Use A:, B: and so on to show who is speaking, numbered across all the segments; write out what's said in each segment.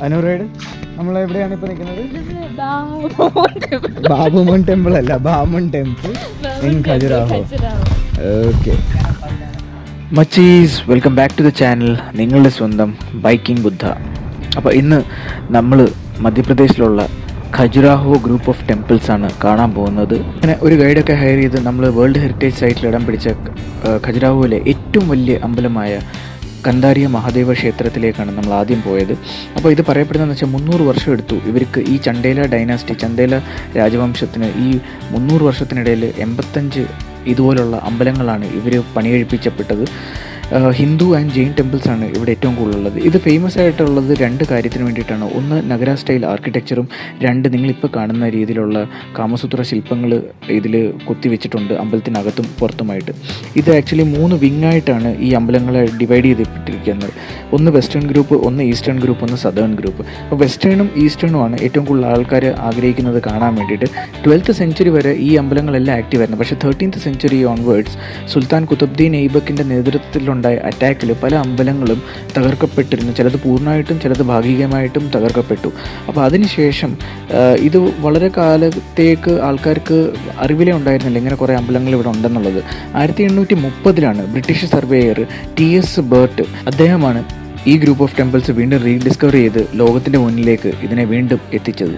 A: അനുറേഡ് നമ്മൾ എവിടെയാണ് ഇപ്പോൾ നിൽക്കുന്നത് ബാബുമോൻ ടെമ്പിൾ അല്ല Vaman temple in Khajuraho okay മച്ചീസ് welcome back to the channel നിങ്ങളുടെ സ്വന്തം ബൈക്കിംഗ് ബുദ്ധ അപ്പോൾ ഇന്ന് നമ്മൾ മധ്യപ്രദേശിലുള്ള ഖജുരാഹോ ഗ്രൂപ്പ് ഓഫ് ടെമ്പിൾസ് ആണ് കാണാൻ പോകുന്നത് അങ്ങനെ ഒരു ഗൈഡൊക്കെ ഹയർ ചെയ്ത് നമ്മൾ വേൾഡ് ഹെറിറ്റേജ് സൈറ്റിൽ ഇടം പിടിച്ച ആ, ഖജുരാഹോയിലെ ഏറ്റവും വലിയ അമ്പലമായ കന്താരിയ മഹാദേവ ക്ഷേത്രത്തിലേക്കാണ് നമ്മൾ ആദ്യം പോയത് അപ്പോൾ ഇത് പറയപ്പെടുന്നതെന്ന് വെച്ചാൽ മുന്നൂറ് വർഷം എടുത്തു ഇവർക്ക് ഈ ചണ്ടേല ഡൈനാസ്റ്റി ചണ്ടേല രാജവംശത്തിന് ഈ മുന്നൂറ് വർഷത്തിനിടയിൽ എൺപത്തഞ്ച് ഇതുപോലുള്ള അമ്പലങ്ങളാണ് ഇവർ പണികഴിപ്പിച്ചപ്പെട്ടത് ah Hindu and Jain temples ആണ് ഇവിടെ ഏറ്റവും കൂടുതലുള്ളത് ഇത് ഫേമസ് ആയിട്ടുള്ളത് രണ്ട് കാര്യത്തിന് വേണ്ടിയിട്ടാണ് ഒന്ന് നഗര സ്റ്റൈൽ ആർക്കിടെക്ചറും രണ്ട് നിങ്ങളിപ്പോൾ കാണുന്ന രീതിയിലുള്ള കാമസൂത്ര ശില്പങ്ങൾ ഇതിൽ കൊത്തിവെച്ചിട്ടുണ്ട് അമ്പലത്തിനകത്തും പുറത്തുമായിട്ട് ഇത് ആക്ച്വലി മൂന്ന് വിങ് ആയിട്ടാണ് ഈ അമ്പലങ്ങളെ ഡിവൈഡ് ചെയ്തിട്ടിരിക്കുന്നത് ഒന്ന് വെസ്റ്റേൺ ഗ്രൂപ്പ് ഒന്ന് ഈസ്റ്റേൺ ഗ്രൂപ്പ് ഒന്ന് സദേൺ ഗ്രൂപ്പ് അപ്പോൾ വെസ്റ്റേണും ഈസ്റ്റേണും ആണ് ഏറ്റവും കൂടുതൽ ആൾക്കാർ ആഗ്രഹിക്കുന്നത് കാണാൻ വേണ്ടിയിട്ട് ട്വൽത്ത് സെഞ്ചുറി വരെ ഈ അമ്പലങ്ങളെല്ലാം ആക്റ്റീവ് ആയിരുന്നു പക്ഷേ thirteenth century onwards Sultan Qutbuddin ഐബക്കിൻ്റെ നേതൃത്വത്തിലുണ്ടായ അറ്റാക്കിൽ പല അമ്പലങ്ങളും തകർക്കപ്പെട്ടിരുന്നു ചിലത് പൂർണ്ണമായിട്ടും ചിലത് ഭാഗികമായിട്ടും തകർക്കപ്പെട്ടു അപ്പോൾ അതിനുശേഷം ആ, ഇത് വളരെ കാലത്തേക്ക് ആൾക്കാർക്ക് അറിവിലേ ഉണ്ടായിരുന്നില്ല ഇങ്ങനെ കുറേ അമ്പലങ്ങൾ ഇവിടെ ഉണ്ടെന്നുള്ളത് ആയിരത്തി എണ്ണൂറ്റി മുപ്പതിലാണ് British surveyor T S Burt അദ്ദേഹമാണ് ഈ ഗ്രൂപ്പ് ഓഫ് ടെമ്പിൾസ് വീണ്ടും റീഡിസ്കവർ ചെയ്ത് ലോകത്തിൻ്റെ മുന്നിലേക്ക് ഇതിനെ വീണ്ടും എത്തിച്ചത്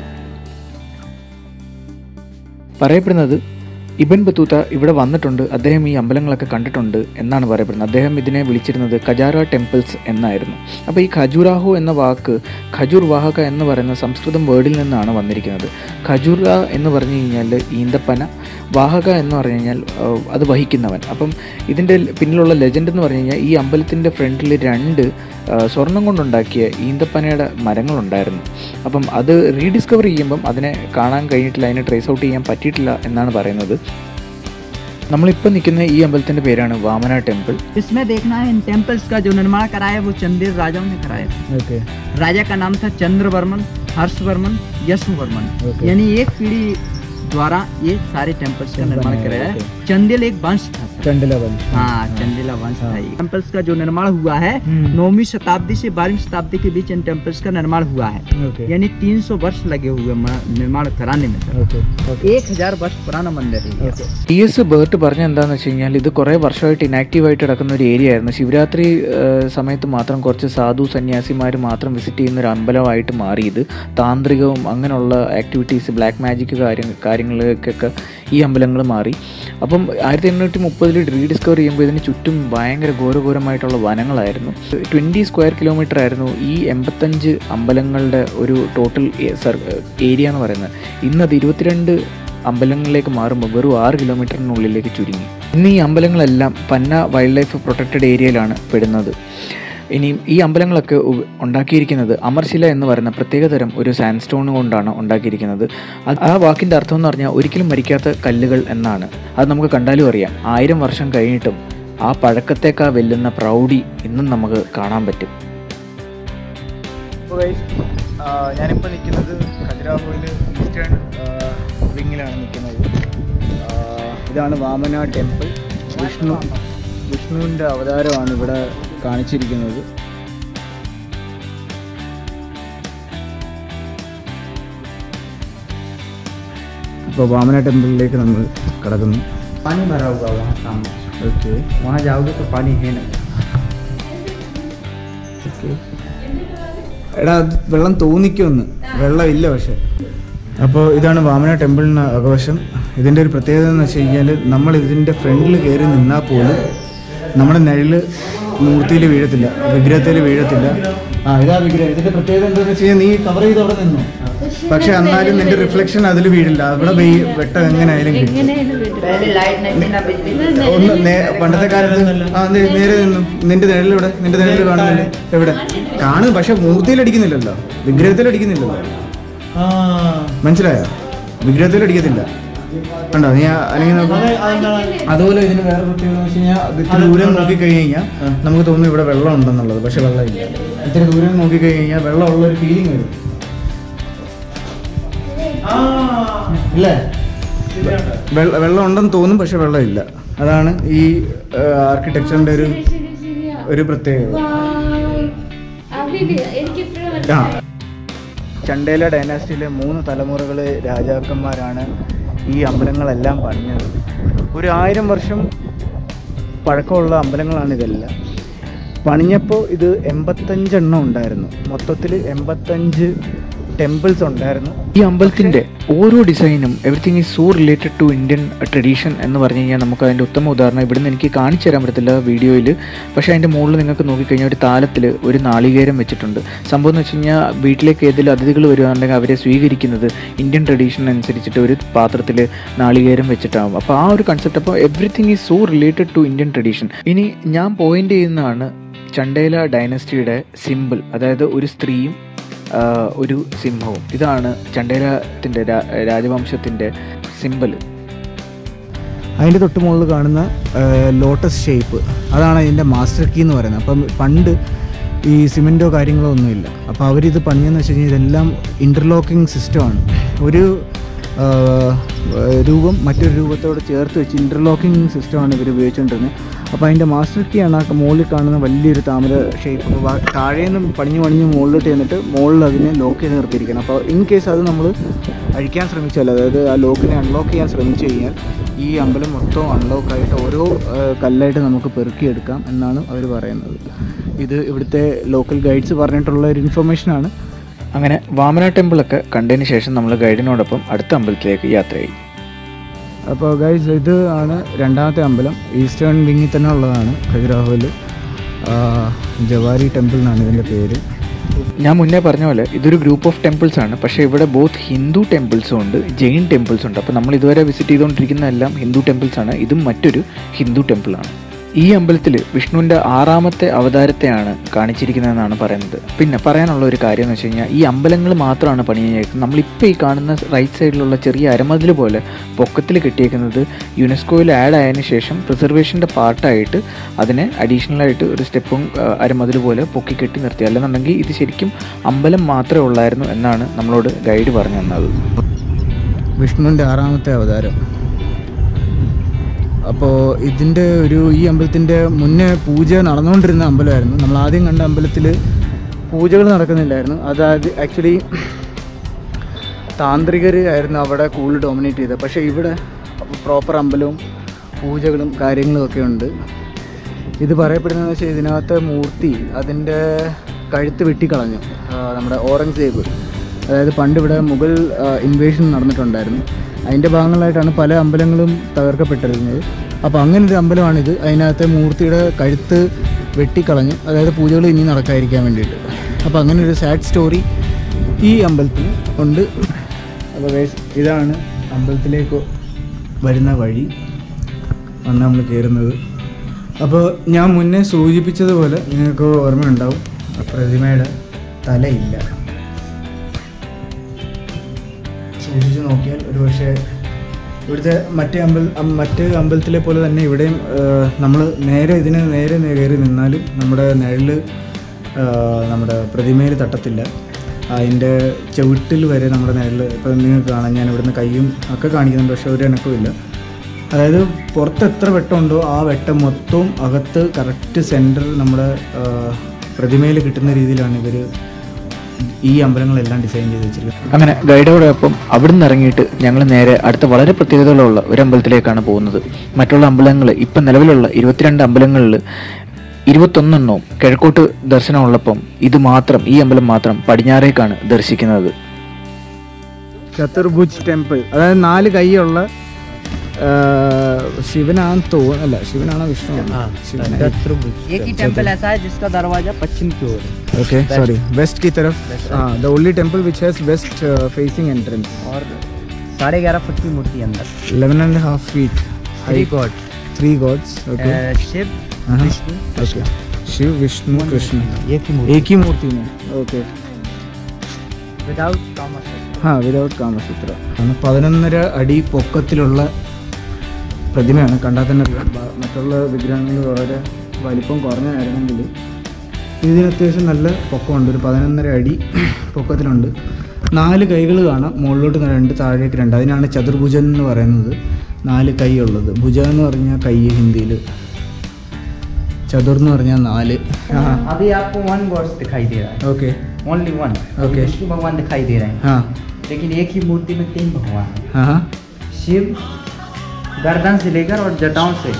A: പറയപ്പെടുന്നത് ഇബൻ ബത്തൂത്ത ഇവിടെ വന്നിട്ടുണ്ട് അദ്ദേഹം ഈ അമ്പലങ്ങളൊക്കെ കണ്ടിട്ടുണ്ട് എന്നാണ് പറയപ്പെടുന്നത് അദ്ദേഹം ഇതിനെ വിളിച്ചിരുന്നത് ഖജാര ടെമ്പിൾസ് എന്നായിരുന്നു അപ്പോൾ ഈ ഖജുറാഹോ എന്ന വാക്ക് ഖജൂർ വാഹക എന്ന് പറയുന്ന സംസ്കൃതം വേർഡിൽ നിന്നാണ് വന്നിരിക്കുന്നത് ഖജുറ എന്ന് പറഞ്ഞു കഴിഞ്ഞാൽ ഈന്തപ്പന വാഹക എന്ന് പറഞ്ഞു കഴിഞ്ഞാൽ ആ, അത് വഹിക്കുന്നവൻ അപ്പം ഇതിൻ്റെ പിന്നിലുള്ള ലെജൻഡ് എന്ന് പറഞ്ഞു കഴിഞ്ഞാൽ ഈ അമ്പലത്തിൻ്റെ ഫ്രണ്ടിൽ രണ്ട് ആ, സ്വർണം കൊണ്ടുണ്ടാക്കിയ ഈന്തപ്പനയുടെ മരങ്ങളുണ്ടായിരുന്നു അപ്പം അത് റീഡിസ്കവർ ചെയ്യുമ്പം അതിനെ കാണാൻ കഴിഞ്ഞിട്ടില്ല അതിനെ ട്രേസ് ഔട്ട് ചെയ്യാൻ പറ്റിയിട്ടില്ല എന്നാണ് പറയുന്നത് നമ്മളിപ്പോൾ നിൽക്കുന്ന ഈ അമ്പലത്തിൻ്റെ പേരാണ് വാമന ടെമ്പിൾ
B: इसमें देखना है इन टेम्पल्स का जो निर्माण कराया वो चंदेल राजाओं ने कराया
A: ഓക്കെ
B: राजा का नाम था चंद्रवर्मन हर्षवर्मन यशवर्मन
A: Okay.
B: यानी एक पीढ़ी द्वारा ये सारे टेम्पल्स का निर्माण
A: बनाया,
B: कराया
A: okay.
B: चंदेल एक वंश था सर।
A: ചണ്ടല വംശം
B: हाँ चंदेला वंश था
A: हाँ।
B: ये टेम्पल्स का जो निर्माण हुआ है
A: हम्म।
B: नौवीं शताब्दी से बारहवीं शताब्दी के बीच इन टेम्पल्स का निर्माण हुआ है
A: ഓക്കെ
B: यानी 300 वर्ष लगे हुए म- निर्माण कराने में सर
A: ഓക്കെ ഓക്കെ
B: एक हजार वर्ष पुराना मंदिर है ये।
A: ടി എസ് ബേർട്ട് പറഞ്ഞ എന്താണെന്ന് വെച്ച് കഴിഞ്ഞാൽ ഇത് കുറേ വർഷമായിട്ട് ഇനാക്റ്റീവ് ആയിട്ട് കിടക്കുന്ന ഒരു ഏരിയ ആയിരുന്നു ശിവരാത്രി ആ, സമയത്ത് മാത്രം കുറച്ച് സാധു സന്യാസിമാർ മാത്രം വിസിറ്റ് ചെയ്യുന്ന ഒരു അമ്പലമായിട്ട് മാറി ഇത് താന്ത്രികവും അങ്ങനെയുള്ള ആക്ടിവിറ്റീസ് ബ്ലാക്ക് മാജിക് കാര്യം കാര്യങ്ങളിലേക്കൊക്കെ ഈ അമ്പലങ്ങൾ മാറി അപ്പം ആയിരത്തി എണ്ണൂറ്റി മുപ്പതിൽ റീഡിസ്കവർ ചെയ്യുമ്പോൾ ഇതിന് ചുറ്റും ഭയങ്കര ഘോരഘോരമായിട്ടുള്ള വനങ്ങളായിരുന്നു ട്വൻറ്റി സ്ക്വയർ കിലോമീറ്റർ ആയിരുന്നു ഈ എൺപത്തഞ്ച് അമ്പലങ്ങളുടെ ഒരു ടോട്ടൽ ഏരിയ എന്ന് പറയുന്നത് ഇന്നത് ഇരുപത്തിരണ്ട് അമ്പലങ്ങളിലേക്ക് മാറുമ്പോൾ വെറും ആറ് കിലോമീറ്ററിനുള്ളിലേക്ക് ചുരുങ്ങി ഇന്ന് ഈ അമ്പലങ്ങളെല്ലാം പന്ന വൈൽഡ് ലൈഫ് പ്രൊട്ടക്റ്റഡ് ഏരിയയിലാണ് പെടുന്നത് ഇനി ഈ അമ്പലങ്ങളൊക്കെ ഉ- ഉണ്ടാക്കിയിരിക്കുന്നത് അമർശില എന്ന് പറയുന്ന പ്രത്യേകതരം ഒരു സാൻഡ് സ്റ്റോൺ കൊണ്ടാണ് ഉണ്ടാക്കിയിരിക്കുന്നത് അത് ആ വാക്കിൻ്റെ അർത്ഥം എന്ന് പറഞ്ഞാൽ ഒരിക്കലും മരിക്കാത്ത കല്ലുകൾ എന്നാണ് അത് നമുക്ക് കണ്ടാലും അറിയാം ആയിരം വർഷം കഴിഞ്ഞിട്ടും ആ പഴക്കത്തേക്കാ വെല്ലുന്ന പ്രൗഢി ഇന്നും നമുക്ക് കാണാൻ പറ്റും ഞാനിപ്പോൾ നിൽക്കുന്നത് ഖജുരാഹോയിൽ ഈസ്റ്റേൺ വിങ്ങിലാണ് നിൽക്കുന്നത് ഇതാണ് വാമന ടെമ്പിൾ വിഷ്ണു വിഷ്ണുവിൻ്റെ അവതാരമാണ് ഇവിടെ കാണിച്ചിരിക്കുന്നത് ഇപ്പോൾ വാമന ടെമ്പിളിലേക്ക് നമ്മൾ കടക്കുന്നു
B: पानी भरा हुआ वहाँ सामने
A: ഓക്കെ
B: वहाँ जाओगे तो पानी है नहीं
A: എടാ അത് വെള്ളം തോന്നിക്കുമെന്ന് വെള്ളമില്ല പക്ഷെ അപ്പോൾ ഇതാണ് വാമന ടെമ്പിളിന് ആഘോഷം ഇതിൻ്റെ ഒരു പ്രത്യേകത എന്ന് വെച്ച് കഴിഞ്ഞാൽ നമ്മൾ ഇതിൻ്റെ ഫ്രണ്ടിൽ കയറി നിന്നാൽ പോലും നമ്മുടെ നിഴല് മൂർത്തിയിൽ വീഴത്തില്ല വിഗ്രഹത്തിൽ വീഴത്തില്ല ആ ഇതാ വിഗ്രഹം ഇതിൻ്റെ പ്രത്യേകത എന്താണെന്ന് വെച്ച് കഴിഞ്ഞാൽ നീ കവർ ചെയ്ത് അവിടെ നിന്നു പക്ഷെ എന്നാലും നിന്റെ റിഫ്ലക്ഷൻ അതിൽ വീഴില്ല അവിടെ വെയ് വെട്ടം എങ്ങനെയായാലും കിട്ടും
B: पहले लाइट नहीं थी ना बिजली
A: ഒന്ന് നേ- പണ്ടത്തെ കാലത്ത് ആ നേ- നേരെ നിന്നു നിന്റെ നിഴലിവിടെ നിന്റെ നിഴലിൽ കാണുന്നില്ല എവിടെ കാണും പക്ഷെ മൂർത്തിയിൽ അടിക്കുന്നില്ലല്ലോ വിഗ്രഹത്തിൽ അടിക്കുന്നില്ലല്ലോ മനസ്സിലായോ വിഗ്രഹത്തിൽ അടിക്കത്തില്ല കണ്ടോ നീ ആ- അല്ലെങ്കിൽ നോക്ക്. അതുപോലെ ഇതിന് വേറെ പ്രത്യേകത എന്ന് വെച്ച് കഴിഞ്ഞാൽ ഇത്തിരി ദൂരം നോക്കി കഴിഞ്ഞാൽ നമുക്ക് തോന്നും ഇവിടെ വെള്ളം ഉണ്ടെന്നുള്ളത് പക്ഷെ വെള്ളമില്ല ഇത്തിരി ദൂരം നോക്കി കഴിഞ്ഞാൽ വെള്ളം ഉള്ള ഒരു ഫീലിംഗ് വരും ഇല്ലേ വെള്ള- വെള്ളം ഉണ്ടെന്ന് തോന്നും പക്ഷെ വെള്ളമില്ല അതാണ് ഈ ആർക്കിടെക്ചറിന്റെ ഒരു ഒരു പ്രത്യേകത
C: എനിക്ക്
A: ആ ചണ്ടേല ഡൈനാസ്റ്റിയിലെ മൂന്ന് തലമുറകൾ രാജാക്കന്മാരാണ് ഈ അമ്പലങ്ങളെല്ലാം പണിഞ്ഞത് ഒരു ആയിരം വർഷം പഴക്കമുള്ള അമ്പലങ്ങളാണ് ഇതെല്ലാം പണിഞ്ഞപ്പോൾ ഇത് എൺപത്തഞ്ചെണ്ണം ഉണ്ടായിരുന്നു മൊത്തത്തിൽ എൺപത്തഞ്ച് ടെമ്പിൾസ് ഉണ്ടായിരുന്നു ഈ അമ്പലത്തിൻ്റെ ഓരോ design everything is so related to Indian tradition എന്ന് പറഞ്ഞു കഴിഞ്ഞാൽ നമുക്ക് അതിൻ്റെ ഉത്തമ ഉദാഹരണം ഇവിടുന്ന് എനിക്ക് കാണിച്ചു തരാൻ പറ്റത്തില്ല വീഡിയോയിൽ പക്ഷേ അതിൻ്റെ മുകളിൽ നിങ്ങൾക്ക് നോക്കിക്കഴിഞ്ഞാൽ ഒരു താലത്തിൽ ഒരു നാളികേരം വെച്ചിട്ടുണ്ട് സംഭവം എന്ന് വെച്ച് കഴിഞ്ഞാൽ വീട്ടിലേക്ക് ഏതെങ്കിലും അതിഥികൾ വരികയാണെങ്കിൽ അവരെ സ്വീകരിക്കുന്നത് ഇന്ത്യൻ ട്രഡീഷൻ അനുസരിച്ചിട്ട് ഒരു പാത്രത്തിൽ നാളികേരം വെച്ചിട്ടാവും അപ്പോൾ ആ ഒരു കൺസെപ്റ്റ് അപ്പോൾ everything is so related to Indian tradition ഇനി ഞാൻ പോയിന്റ് ചെയ്യുന്നതാണ് ചണ്ടേല ഡൈനസ്റ്റിയുടെ സിമ്പിൾ അതായത് ഒരു സ്ത്രീയും ആ, ഒരു സിംഹവും ഇതാണ് ചണ്ടേലത്തിൻ്റെ രാജവംശത്തിൻ്റെ സിമ്പിൾ അതിൻ്റെ തൊട്ട് മുകളിൽ കാണുന്ന ലോട്ടസ് ഷേപ്പ് അതാണ് അതിൻ്റെ മാസ്റ്റർ കീ എന്ന് പറയുന്നത് അപ്പം പണ്ട് ഈ സിമെൻറ്റോ കാര്യങ്ങളോ ഒന്നുമില്ല അപ്പോൾ അവരിത് പണിയെന്ന് വെച്ച് കഴിഞ്ഞാൽ ഇതെല്ലാം ഇൻ്റർലോക്കിംഗ് സിസ്റ്റമാണ് ഒരു ആ, രൂപം മറ്റൊരു രൂപത്തോട് ചേർത്ത് വെച്ച് ഇൻ്റർലോക്കിംഗ് സിസ്റ്റമാണ് ഇവർ ഉപയോഗിച്ചുകൊണ്ടിരുന്നത് അപ്പോൾ അതിൻ്റെ മാസ്റ്റർ കീ ആണ് ആ മുകളിൽ കാണുന്ന വലിയൊരു താമര ഷേപ്പ് താഴെ നിന്ന് പണിഞ്ഞ് പണിഞ്ഞ് മുകളിലോട്ട് ചെന്നിട്ട് മുകളിൽ അതിനെ ലോക്ക് ചെയ്ത് നിർത്തിയിരിക്കണം അപ്പോൾ ഇൻ കേസ് അത് നമ്മൾ അഴിക്കാൻ ശ്രമിച്ചാൽ അതായത് ആ ലോക്കിനെ അൺലോക്ക് ചെയ്യാൻ ശ്രമിച്ചു കഴിഞ്ഞാൽ ഈ അമ്പലം മൊത്തം അൺലോക്ക് ആയിട്ട് ഓരോ ആ, കല്ലായിട്ട് നമുക്ക് പെറുക്കിയെടുക്കാം എന്നാണ് അവർ പറയുന്നത് ഇത് ഇവിടുത്തെ ലോക്കൽ ഗൈഡ്സ് പറഞ്ഞിട്ടുള്ള ഒരു ഇൻഫർമേഷനാണ് അങ്ങനെ വാമന ടെമ്പിളൊക്കെ കണ്ടതിന് ശേഷം നമ്മൾ ഗൈഡിനോടൊപ്പം അടുത്ത അമ്പലത്തിലേക്ക് യാത്രയായി അപ്പോൾ ഗൈസ് ഇത് ആണ് രണ്ടാമത്തെ അമ്പലം ഈസ്റ്റേൺ വിങ്ങിൽ തന്നെ ഉള്ളതാണ് ഖജുരാഹോയിൽ ജവാരി ടെമ്പിൾ എന്നാണ് ഇതിൻ്റെ പേര് ഞാൻ മുന്നേ പറഞ്ഞ പോലെ ഇതൊരു ഗ്രൂപ്പ് ഓഫ് ടെമ്പിൾസ് ആണ് പക്ഷേ ഇവിടെ ബോത്ത് ഹിന്ദു ടെമ്പിൾസും ഉണ്ട് ജെയിൻ ടെമ്പിൾസും ഉണ്ട് അപ്പോൾ നമ്മൾ ഇതുവരെ വിസിറ്റ് ചെയ്തുകൊണ്ടിരിക്കുന്ന എല്ലാം ഹിന്ദു ടെമ്പിൾസ് ആണ് ഇതും മറ്റൊരു ഹിന്ദു ടെമ്പിളാണ് ഈ അമ്പലത്തിൽ വിഷ്ണുവിൻ്റെ ആറാമത്തെ അവതാരത്തെയാണ് കാണിച്ചിരിക്കുന്നതെന്നാണ് പറയുന്നത് പിന്നെ പറയാനുള്ള ഒരു കാര്യം എന്ന് വെച്ച് കഴിഞ്ഞാൽ ഈ അമ്പലങ്ങൾ മാത്രമാണ് പണിഞ്ഞേക്കുന്നത് നമ്മളിപ്പോൾ ഈ കാണുന്ന റൈറ്റ് സൈഡിലുള്ള ചെറിയ അരമതിൽ പോലെ പൊക്കത്തിൽ കെട്ടിയേക്കുന്നത് യുനെസ്കോയിൽ ആഡ് ആയതിനു ശേഷം പ്രിസർവേഷൻ്റെ പാർട്ടായിട്ട് അതിനെ അഡീഷണലായിട്ട് ഒരു സ്റ്റെപ്പും അരമതിൽ പോലെ പൊക്കി കെട്ടി നിർത്തി അല്ലെന്നുണ്ടെങ്കിൽ ഇത് ശരിക്കും അമ്പലം മാത്രമേ ഉള്ളായിരുന്നു എന്നാണ് നമ്മളോട് ഗൈഡ് പറഞ്ഞു തന്നത് വിഷ്ണുവിൻ്റെ ആറാമത്തെ അവതാരം അപ്പോൾ ഇതിൻ്റെ ഒരു ഈ അമ്പലത്തിൻ്റെ മുന്നേ പൂജ നടന്നുകൊണ്ടിരുന്ന അമ്പലമായിരുന്നു നമ്മൾ ആദ്യം കണ്ട അമ്പലത്തിൽ പൂജകൾ നടക്കുന്നില്ലായിരുന്നു അതായത് ആക്ച്വലി താന്ത്രികർ ആയിരുന്നു അവിടെ കൂടുതൽ ഡോമിനേറ്റ് ചെയ്തത് പക്ഷേ ഇവിടെ പ്രോപ്പർ അമ്പലവും പൂജകളും കാര്യങ്ങളും ഒക്കെ ഉണ്ട് ഇത് പറയപ്പെടുന്നതെന്ന് വെച്ചാൽ ഇതിനകത്തെ മൂർത്തി അതിൻ്റെ കഴുത്ത് വെട്ടിക്കളഞ്ഞു ആ, നമ്മുടെ ഓറംഗസേബ് അതായത് പണ്ട് ഇവിടെ മുഗൾ ഇൻവേഷൻ നടന്നിട്ടുണ്ടായിരുന്നു അതിൻ്റെ ഭാഗങ്ങളായിട്ടാണ് പല അമ്പലങ്ങളും തകർക്കപ്പെട്ടിരുന്നത് അപ്പോൾ അങ്ങനെ ഒരു അമ്പലമാണിത് അതിനകത്തെ മൂർത്തിയുടെ കഴുത്ത് വെട്ടിക്കളഞ്ഞു അതായത് പൂജകൾ ഇനി നടക്കാതിരിക്കാൻ വേണ്ടിയിട്ട് അപ്പോൾ അങ്ങനെ ഒരു സാഡ് സ്റ്റോറി ഈ അമ്പലത്തിൽ ഉണ്ട് അപ്പോൾ guys, ഇതാണ് അമ്പലത്തിലേക്ക് വരുന്ന വഴി ആണ് നമ്മൾ കയറുന്നത് അപ്പോൾ ഞാൻ മുന്നേ സൂചിപ്പിച്ചതുപോലെ നിങ്ങൾക്ക് ഓർമ്മയുണ്ടാവും ആ പ്രതിമയുടെ തലയില്ല സൂക്ഷിച്ച് നോക്കിയാൽ ഒരു പക്ഷേ ഇവിടുത്തെ മറ്റേ അമ്പൽ അം- മറ്റ് അമ്പലത്തിലെ പോലെ തന്നെ ഇവിടെയും നമ്മൾ നേരെ ഇതിന് നേരെ നേ- കയറി നിന്നാലും നമ്മുടെ നിഴല് ആ, നമ്മുടെ പ്രതിമയിൽ തട്ടത്തില്ല അതിൻ്റെ ചവിട്ടിൽ വരെ നമ്മുടെ നിഴൽ ഇപ്പം നിങ്ങൾക്ക് കാണാം ഞാൻ ഇവിടുന്ന് കൈയും ഒക്കെ കാണിക്കുന്നുണ്ട് പക്ഷേ ഒരു ഇണക്കമില്ല അതായത് പുറത്ത് എത്ര വെട്ടമുണ്ടോ ആ വെട്ടം മൊത്തവും അകത്ത് കറക്റ്റ് സെൻറ്റർ നമ്മുടെ പ്രതിമയിൽ കിട്ടുന്ന രീതിയിലാണ് ഇവർ ഈ അമ്പലങ്ങളെല്ലാം ഡിസൈൻ ചെയ്ത് വെച്ചിരിക്കുന്നത് അങ്ങനെ ഗൈഡോടൊപ്പം അവിടുന്ന് ഇറങ്ങിയിട്ട് ഞങ്ങൾ നേരെ അടുത്ത വളരെ പ്രത്യേകതകളുള്ള ഒരു അമ്പലത്തിലേക്കാണ് പോകുന്നത് മറ്റുള്ള അമ്പലങ്ങൾ ഇപ്പം നിലവിലുള്ള ഇരുപത്തിരണ്ട് അമ്പലങ്ങളിൽ ഇരുപത്തൊന്നെണ്ണവും കിഴക്കോട്ട് ദർശനമുള്ളപ്പം ഇത് മാത്രം ഈ അമ്പലം മാത്രം പടിഞ്ഞാറേക്കാണ് ദർശിക്കുന്നത് ചതുർഭുജ് ടെമ്പിൾ അതായത് നാല് കൈയുള്ള ശിവനാണെന്ന് തോന്നുന്നു അല്ല ശിവനാണോ വിഷ്ണു
B: एक ही टेम्पल ऐसा है जिसका दरवाजा पश्चिम की ओर है
A: ओके सॉरी वेस्ट की तरफ हाँ the only temple which has west facing entrance
B: और साढ़े ग्यारह फुट की मूर्ति अंदर
A: 11 and a half feet
B: three god
A: three gods okay
B: Shiva
A: Uh-huh.
B: Vishnu
A: okay Shiva Vishnu Krishna
B: एक ही मूर्ति
A: एक ही मूर्ति में ओके
B: विदाउट कॉमर्स
A: हाँ വിതൗട്ട് കാമസൂത്ര ആണ് പതിനൊന്നര അടി പൊക്കത്തിലുള്ള പ്രതിമയാണ് കണ്ടാൽ തന്നെ അറിയാം. ബ- മറ്റുള്ള വിഗ്രഹങ്ങൾ വളരെ വലിപ്പം കുറഞ്ഞായിരുന്നെങ്കിൽ ഇതിന് അത്യാവശ്യം നല്ല പൊക്കമുണ്ട് ഒരു പതിനൊന്നര അടി പൊക്കത്തിലുണ്ട് നാല് കൈകൾ കാണാം മുകളിലോട്ട് രണ്ട് താഴേക്ക് രണ്ട് അതിനാണ് ചതുർഭുജൻ എന്ന് പറയുന്നത് നാല് കൈ ഉള്ളത് ഭുജ എന്ന് പറഞ്ഞാൽ കൈ ഹിന്ദിയിൽ ചതുർ എന്ന് പറഞ്ഞാൽ നാല്
B: अभी आपको वन गॉड्स दिखाई दे रहा है
A: okay
B: only one
A: Okay.
B: Vishnu भगवान दिखाई दे रहे हैं
A: हाँ
B: लेकिन एक ही मूर्ति में तीन भगवान हैं
A: हाँ हाँ
B: शिव गर्दन से लेकर और जटाओं से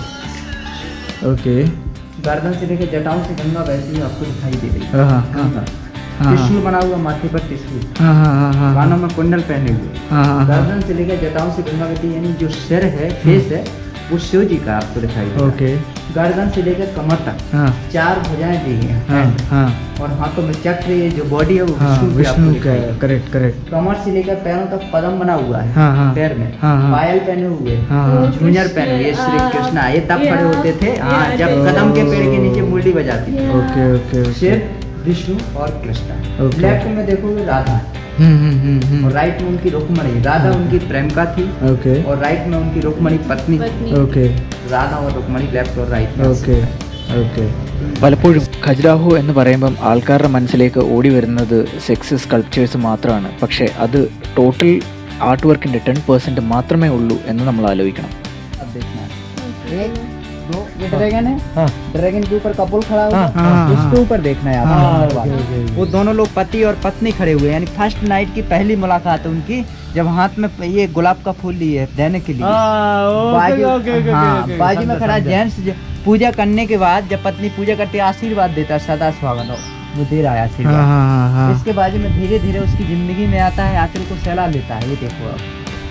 A: ओके
B: गर्दन से लेकर जटाओं से गंगा बहती हुई आपको दिखाई दे रही है
A: हाँ हाँ हाँ
B: गंगा
A: हाँ
B: त्रिशूल बना हुआ माथे पर त्रिशूल
A: हाँ हाँ हाँ हाँ
B: कानों में कुंडल पहने हुए
A: हाँ हाँ हाँ
B: गर्दन से लेकर जटाओं से गंगा बहती यानी जो सिर है फेस है वो शिव जी का आपको दिखाई दे रहा है
A: ओके
B: गर्दन से लेकर कमर तक
A: हाँ
B: चार भुजाएं दी हैं
A: हाँ
B: hand।
A: हाँ
B: और हाथों में चक्र ये जो बॉडी है वो
A: हाँ
B: विष्णु की आपको
A: विष्णु का
B: दिखाई दे।
A: करेक्ट करेक्ट
B: कमर से लेकर पैरों तक पदम बना हुआ है
A: हाँ, हाँ।
B: पैर में
A: हाँ, हाँ।
B: पायल पहने हुए
A: हाँ हाँ
B: झूंझर पहने हुए ये श्री
C: आ,
B: कृष्णा ये तब
C: ये
B: खड़े होते थे
C: आ,
B: हाँ
C: ये
B: जब
C: आ,
B: कदम के पेड़ के नीचे मुरली बजाती थी
A: okay okay okay
B: Shiva Vishnu और कृष्णा
A: Okay.
B: लेफ्ट में देखोगे राधा
A: हम्म हम्म हम्म हम्म
B: और राइट में उनकी रुक्मणी राधा उनकी प्रेमिका थी
A: ओके
B: और राइट में उनकी रुक्मणी पत्नी
C: पत्नी
A: ഓക്കെ
B: राधा और रुक्मणी लेफ्ट और राइट में
A: ഓക്കെ ഓക്കെ പലപ്പോഴും ഖജ്രാഹു എന്ന് പറയുമ്പം ആൾക്കാരുടെ മനസ്സിലേക്ക് ഓടി വരുന്നത് സെക്സ് സ്കൾപ്ചേഴ്സ് മാത്രമാണ് പക്ഷേ അത് ടോട്ടൽ ആർട്ട് വർക്കിൻ്റെ ടെൻ പെർസെൻറ്റ് മാത്രമേ ഉള്ളൂ എന്ന് നമ്മൾ ആലോചിക്കണം
B: अब देखना एक दो ये ड्रैगन है
A: हाँ।
B: ड्रैगन के ऊपर कपुल खड़ा हुआ
A: हाँ, हाँ, हाँ,
B: उसके
A: हाँ।
B: ऊपर देखना है
A: हाँ,
B: आप
A: ओके, ओके, ओके।
B: वो दोनों लोग पति और पत्नी खड़े हुए हैं यानी फर्स्ट नाइट की पहली मुलाकात है उनकी जब हाथ में ये गुलाब का फूल लिए है देने के लिए बाजू हाँ बाजू में खड़ा जेंट्स पूजा करने के बाद जब पत्नी पूजा करती है आशीर्वाद देता है सदा स्वागत हो वो दे रहा है
A: हाँ
B: आशीर्वाद
A: हाँ हाँ
B: इसके बाजू में धीरे धीरे उसकी जिंदगी में आता है आखिर को सलाह लेता है ये देखो आप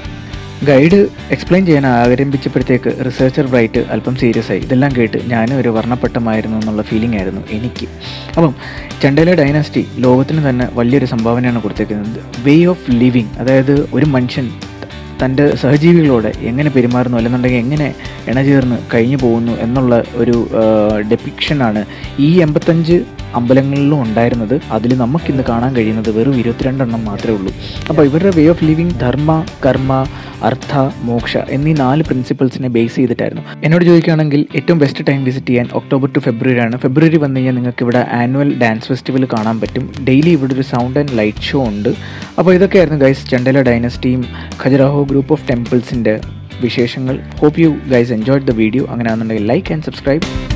A: ഗൈഡ് എക്സ്പ്ലെയിൻ ചെയ്യാൻ ആരംഭിച്ചപ്പോഴത്തേക്ക് റിസർച്ചർ ബ്രൈറ്റ് അല്പം സീരിയസ് ആയി ഇതെല്ലാം കേട്ട് ഞാനും ഒരു വർണ്ണപ്പെട്ടമായിരുന്നു എന്നുള്ള ഫീലിംഗ് ആയിരുന്നു എനിക്ക് അപ്പം ചണ്ടേല ഡൈനാസ്റ്റി ലോകത്തിന് തന്നെ വലിയൊരു സംഭാവനയാണ് കൊടുത്തേക്കുന്നത് വേ ഓഫ് ലിവിങ് അതായത് ഒരു മനുഷ്യൻ തൻ്റെ സഹജീവികളോട് എങ്ങനെ പെരുമാറുന്നു അല്ലെന്നുണ്ടെങ്കിൽ എങ്ങനെ ഇണചേർന്ന് കഴിഞ്ഞു പോകുന്നു എന്നുള്ള ഒരു ഡെപ്പിക്ഷനാണ് ഈ എൺപത്തഞ്ച് അമ്പലങ്ങളിലും ഉണ്ടായിരുന്നത് അതിൽ നമുക്കിന്ന് കാണാൻ കഴിയുന്നത് വെറും ഇരുപത്തിരണ്ടെണ്ണം മാത്രമേ ഉള്ളൂ അപ്പോൾ ഇവരുടെ വേ ഓഫ് ലിവിങ് ധർമ്മ കർമ്മ അർത്ഥ മോക്ഷ എന്നീ നാല് പ്രിൻസിപ്പിൾസിനെ ബേസ് ചെയ്തിട്ടായിരുന്നു എന്നോട് ചോദിക്കുകയാണെങ്കിൽ ഏറ്റവും ബെസ്റ്റ് ടൈം വിസിറ്റ് ചെയ്യാൻ ഒക്ടോബർ ടു ഫെബ്രുവരി ആണ് ഫെബ്രുവരി വന്നു കഴിഞ്ഞാൽ നിങ്ങൾക്ക് ഇവിടെ ആനുവൽ ഡാൻസ് ഫെസ്റ്റിവൽ കാണാൻ പറ്റും ഡെയിലി ഇവിടെ ഒരു സൗണ്ട് ആൻഡ് ലൈറ്റ് ഷോ ഉണ്ട് അപ്പോൾ ഇതൊക്കെയായിരുന്നു ഗൈസ് ചണ്ടല ഡൈനസ്റ്റിയും ഖജറാഹോ ഗ്രൂപ്പ് ഓഫ് ടെമ്പിൾസിൻ്റെ വിശേഷങ്ങൾ hope you guys enjoyed the video അങ്ങനെ ആണെന്നുണ്ടെങ്കിൽ ലൈക്ക് ആൻഡ് സബ്സ്ക്രൈബ്